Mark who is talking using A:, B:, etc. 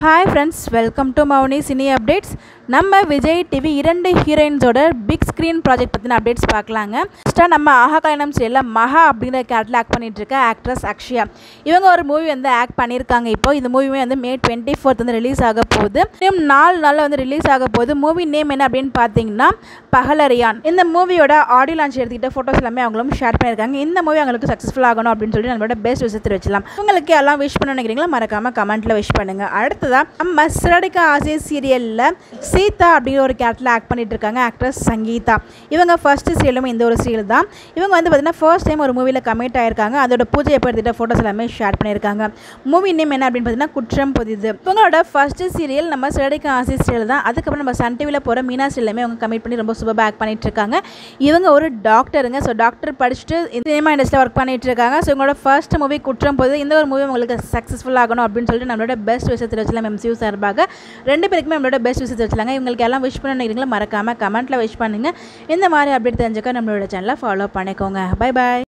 A: hi friends welcome to Mouni cine updates நம்ம Vijay TV இரண்டு ஹீரோயின்ஸோட பிக் ஸ்க்ரீன் ப்ராஜெக்ட் பற்றின அப்டேட்ஸ் பார்க்கலாங்க ஃபஸ்ட்டாக நம்ம ஆஹா கல்யாணம் சீரியலில் மகா அப்படிங்கிற கேரக்டரில் ஆக்ட் பண்ணிட்டு இருக்க ஆக்ட்ரஸ் அக்ஷயா இவங்க ஒரு மூவி வந்து ஆக்ட் பண்ணியிருக்காங்க இப்போ இந்த மூவியுமே வந்து மே டுவெண்ட்டி ஃபோர்த் வந்து ரிலீஸ் ஆக போகுது இன்னும் நாலு நாளில் வந்து ரிலீஸ் ஆக போகுது மூவி நேம் என்ன அப்படின்னு பார்த்தீங்கன்னா பகலரியான் இந்த மூவியோட ஆடியோ லான்ச் எடுத்துக்கிட்ட ஃபோட்டோஸ் எல்லாமே அவங்களும் ஷேர் பண்ணியிருக்காங்க இந்த மூவி அவங்களுக்கு சக்ஸஸ்ஃபுல் ஆகணும் அப்படின்னு சொல்லி நம்மளோட பெஸ்ட் விஷயத்தில் வச்சலாம் உங்களுக்கு எல்லாம் விஷ் பண்ண நினைக்கிறீங்களா மறக்காம கமெண்ட்டில் விஷ் பண்ணுங்க அடுத்ததா நம்ம சிறடிக்க ஆசை சீரியலில் சீதா அப்படிங்கிற ஒரு கேரக்டரில் ஆக்ட் பண்ணிட்டு இருக்காங்க ஆக்ட்ரஸ் சங்கீதா இவங்க ஃபர்ஸ்ட் சீரியலும் இந்த ஒரு சீரியல் தான் இவங்க வந்து பார்த்தீங்கன்னா ஃபர்ஸ்ட் டைம் ஒரு மூவியில் கமிட் ஆயிருக்காங்க அதோட பூஜை எப்போ எடுத்துகிட்ட ஃபோட்டோஸ் எல்லாமே ஷேர் பண்ணியிருக்காங்க மூவி நேம் என்ன அப்படின்னு பார்த்தீங்கன்னா குற்றம் புதிது இவங்களோட ஃபர்ஸ்ட் சீரியல் நம்ம சிறடிக்க ஆசை சீரியல் தான் அதுக்கப்புறம் நம்ம சன் டிவியில் போகிற மீனா சீரியலுமே அவங்க கமிட் பண்ணி ரொம்ப சூப்பராக ஆக்ட் பண்ணிட்டு இருக்காங்க இவங்க ஒரு டாக்டருங்க ஸோ டாக்டர் படிச்சுட்டு சினிமா இண்டஸ்ட்ரியில் ஒர்க் பண்ணிட்டு இருக்காங்க ஸோ இவங்களோட ஃபர்ஸ்ட் மூவி குற்றம் போது இந்த ஒரு மூவி உங்களுக்கு சக்ஸஸ்ஃபுல் ஆகணும் அப்படின்னு சொல்லிட்டு நம்மளோட பெஸ்ட் விஷயத்தில் வச்சலாம் எம்சியூ சார்பாக ரெண்டு பேருக்குமே நம்மளோட பெஸ்ட் விஷயத்தை வச்சலாங்க இவங்களுக்கு எல்லாம் விஷ் பண்ண நினைக்கிறீங்களா மறக்காமல் கமெண்ட்டில் விஷ் பண்ணுங்கள் இந்த மாதிரி அப்டேட் தெரிஞ்சுக்க நம்மளோட சேனலை ஃபாலோ பண்ணிக்கோங்க பை பாய்